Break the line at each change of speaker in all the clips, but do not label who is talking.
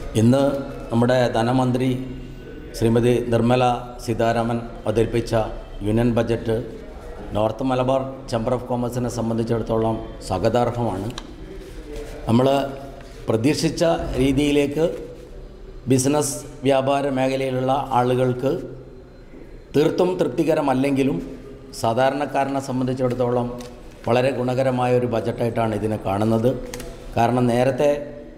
ഇന്ന് നമ്മുടെ ധനമന്ത്രി ശ്രീമതി നിർമ്മല സീതാരാമൻ അവതരിപ്പിച്ച union budget north Malabar chamber of കോമേഴ്സിനെ സംബന്ധിച്ചിടത്തോളം സ്വാഗതാർഹമാണ് നമ്മൾ പ്രതീക്ഷിച്ച രീതിയിലേക്ക് ബിസിനസ് വ്യാപാര മേഖലയിലുള്ള ആളുകൾക്ക് തീർത്തും തൃപ്തികരമല്ലെങ്കിലും സാധാരണക്കാരനെ സംബന്ധിച്ചിടത്തോളം വളരെ ഗുണകരമായ ഒരു ബജറ്റായിട്ടാണ് ഇതിനെ കാണുന്നത് കാരണം നേരത്തെ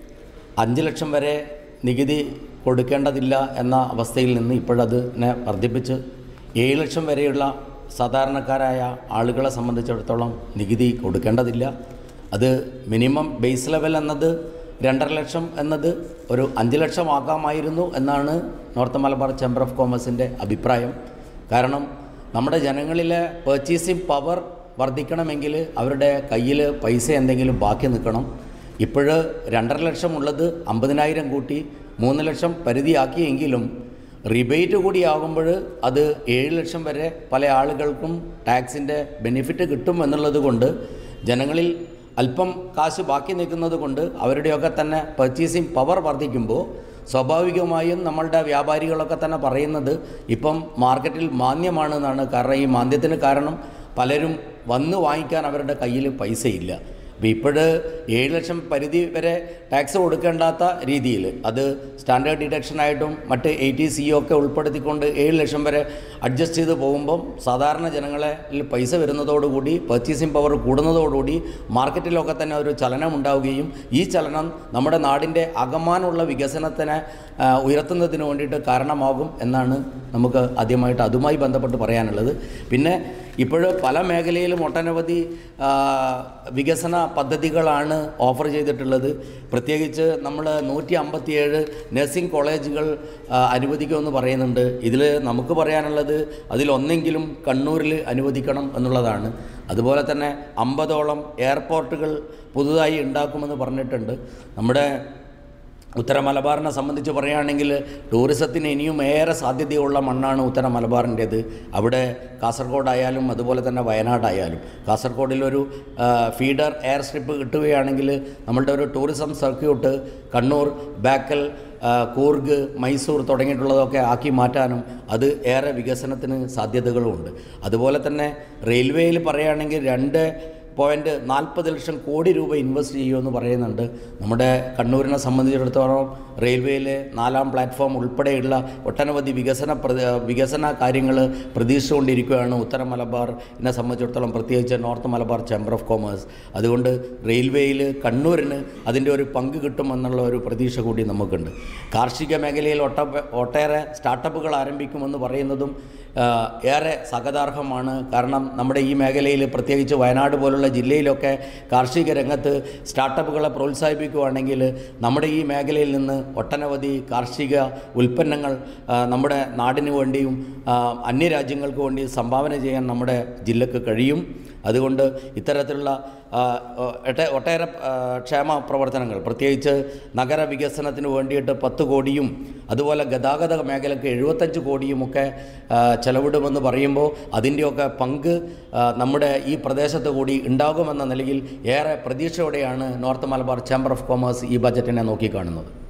അഞ്ച് ലക്ഷം വരെ നികുതി കൊടുക്കേണ്ടതില്ല എന്ന അവസ്ഥയിൽ നിന്ന് ഇപ്പോഴതിനെ വർദ്ധിപ്പിച്ച് ഏഴ് ലക്ഷം വരെയുള്ള സാധാരണക്കാരായ ആളുകളെ സംബന്ധിച്ചിടത്തോളം നികുതി കൊടുക്കേണ്ടതില്ല അത് മിനിമം ബേസ് ലെവൽ എന്നത് രണ്ടര ലക്ഷം എന്നത് ഒരു അഞ്ച് ലക്ഷം ആക്കാമായിരുന്നു എന്നാണ് നോർത്ത് മലബാർ ചേംബർ ഓഫ് കോമേഴ്സിൻ്റെ അഭിപ്രായം കാരണം നമ്മുടെ ജനങ്ങളിലെ പർച്ചേസിങ് പവർ വർദ്ധിക്കണമെങ്കിൽ അവരുടെ കയ്യിൽ പൈസ എന്തെങ്കിലും ബാക്കി നിൽക്കണം ഇപ്പോൾ രണ്ടര ലക്ഷം ഉള്ളത് അമ്പതിനായിരം കൂട്ടി മൂന്ന് ലക്ഷം പരിധിയാക്കിയെങ്കിലും റിബേറ്റ് കൂടിയാകുമ്പോൾ അത് ഏഴ് ലക്ഷം വരെ പല ആളുകൾക്കും ടാക്സിൻ്റെ ബെനിഫിറ്റ് കിട്ടും എന്നുള്ളത് കൊണ്ട് ജനങ്ങളിൽ അല്പം കാശ് ബാക്കി നിൽക്കുന്നത് കൊണ്ട് അവരുടെയൊക്കെ തന്നെ പർച്ചേസിങ് പവർ വർദ്ധിക്കുമ്പോൾ സ്വാഭാവികമായും നമ്മളുടെ വ്യാപാരികളൊക്കെ തന്നെ പറയുന്നത് ഇപ്പം മാർക്കറ്റിൽ മാന്യമാണെന്നാണ് കാരണം ഈ മാന്ദ്യത്തിന് കാരണം പലരും വന്ന് വാങ്ങിക്കാൻ അവരുടെ കയ്യിൽ പൈസയില്ല അപ്പോൾ ഇപ്പോൾ ഏഴ് ലക്ഷം പരിധി വരെ ടാക്സ് കൊടുക്കേണ്ടാത്ത രീതിയിൽ അത് സ്റ്റാൻഡേർഡ് ഡിഡക്ഷനായിട്ടും മറ്റ് എയ്റ്റി സി ഒക്കെ ഉൾപ്പെടുത്തിക്കൊണ്ട് ഏഴ് ലക്ഷം വരെ അഡ്ജസ്റ്റ് ചെയ്ത് പോകുമ്പം സാധാരണ ജനങ്ങളെ പൈസ വരുന്നതോടുകൂടി പർച്ചേസിംഗ് പവർ കൂടുന്നതോടുകൂടി മാർക്കറ്റിലൊക്കെ തന്നെ ഒരു ചലനം ഉണ്ടാവുകയും ഈ ചലനം നമ്മുടെ നാടിൻ്റെ അകമാനുള്ള വികസനത്തിനെ ആ, ഉയർത്തുന്നതിന് വേണ്ടിയിട്ട് കാരണമാകും എന്നാണ് നമുക്ക് ആദ്യമായിട്ട് അതുമായി ബന്ധപ്പെട്ട് പറയാനുള്ളത് പിന്നെ ഇപ്പോൾ പല മേഖലയിലും ഒട്ടനവധി ആ, വികസന പദ്ധതികളാണ് ഓഫർ ചെയ്തിട്ടുള്ളത് പ്രത്യേകിച്ച് നമ്മൾ നൂറ്റി അമ്പത്തിയേഴ് നഴ്സിംഗ് കോളേജുകൾ ആ, അനുവദിക്കുമെന്ന് പറയുന്നുണ്ട് ഇതിൽ നമുക്ക് പറയാനുള്ളത് അതിലൊന്നെങ്കിലും കണ്ണൂരിൽ അനുവദിക്കണം എന്നുള്ളതാണ് അതുപോലെ തന്നെ അമ്പതോളം എയർപോർട്ടുകൾ പുതുതായി ഉണ്ടാക്കുമെന്ന് പറഞ്ഞിട്ടുണ്ട് നമ്മുടെ ഉത്തര മലബാറിനെ സംബന്ധിച്ച് പറയുകയാണെങ്കിൽ ടൂറിസത്തിന് ഇനിയും ഏറെ സാധ്യതയുള്ള മണ്ണാണ് ഉത്തര മലബാറിൻ്റേത് അവിടെ കാസർഗോഡായാലും അതുപോലെ തന്നെ വയനാടായാലും കാസർഗോഡിലൊരു ആ, ഫീഡർ എയർ സ്ട്രിപ്പ് കിട്ടുകയാണെങ്കിൽ നമ്മളുടെ ഒരു ടൂറിസം സർക്യൂട്ട് കണ്ണൂർ ബാക്കൽ ആ, കൂർഗ് മൈസൂർ തുടങ്ങിയിട്ടുള്ളതൊക്കെ ആക്കി മാറ്റാനും അത് ഏറെ വികസനത്തിന് സാധ്യതകളുമുണ്ട് അതുപോലെ തന്നെ റെയിൽവേയിൽ പറയുകയാണെങ്കിൽ രണ്ട് പോയിൻറ്റ് നാൽപ്പത് ലക്ഷം കോടി രൂപ ഇൻവെസ്റ്റ് ചെയ്യുമെന്ന് പറയുന്നുണ്ട് നമ്മുടെ കണ്ണൂരിനെ സംബന്ധിച്ചിടത്തോളം റെയിൽവേയിലെ നാലാം പ്ലാറ്റ്ഫോം ഉൾപ്പെടെയുള്ള ഒട്ടനവധി വികസന പ്രതി വികസന കാര്യങ്ങൾ പ്രതീക്ഷിച്ചുകൊണ്ടിരിക്കുകയാണ് ഉത്തര മലബാറിനെ സംബന്ധിച്ചിടത്തോളം പ്രത്യേകിച്ച് north Malabar chamber of commerce അതുകൊണ്ട് റെയിൽവേയിൽ കണ്ണൂരിന് അതിൻ്റെ ഒരു പങ്ക് കിട്ടുമെന്നുള്ള ഒരു പ്രതീക്ഷ കൂടി നമുക്കുണ്ട് കാർഷിക മേഖലയിൽ ഒട്ട ഒട്ടേറെ സ്റ്റാർട്ടപ്പുകൾ ആരംഭിക്കുമെന്ന് പറയുന്നതും ആ, ഏറെ സഹതാർഹമാണ് കാരണം നമ്മുടെ ഈ മേഖലയിൽ പ്രത്യേകിച്ച് വയനാട് പോലുള്ള ജില്ലയിലൊക്കെ കാർഷിക രംഗത്ത് സ്റ്റാർട്ടപ്പുകളെ പ്രോത്സാഹിപ്പിക്കുകയാണെങ്കിൽ നമ്മുടെ ഈ മേഖലയിൽ നിന്ന് ഒട്ടനവധി കാർഷിക ഉൽപ്പന്നങ്ങൾ ആ, നമ്മുടെ നാടിന് വേണ്ടിയും ആ, അന്യരാജ്യങ്ങൾക്ക് വേണ്ടി സംഭാവന ചെയ്യാൻ നമ്മുടെ ജില്ലക്ക് കഴിയും അതുകൊണ്ട് ഇത്തരത്തിലുള്ള ആ, ഒട്ടെ ഒട്ടേറെ ആ, ക്ഷേമ പ്രവർത്തനങ്ങൾ പ്രത്യേകിച്ച് നഗര വികസനത്തിന് വേണ്ടിയിട്ട് പത്ത് കോടിയും അതുപോലെ ഗതാഗത മേഖലയ്ക്ക് എഴുപത്തഞ്ച് കോടിയുമൊക്കെ ആ, ചെലവിടുമെന്ന് പറയുമ്പോൾ അതിൻ്റെയൊക്കെ പങ്ക് ആ, നമ്മുടെ ഈ പ്രദേശത്ത് കൂടി ഉണ്ടാകുമെന്ന നിലയിൽ ഏറെ പ്രതീക്ഷയോടെയാണ് north Malabar chamber of commerce ഈ ബജറ്റിനെ നോക്കിക്കാണുന്നത്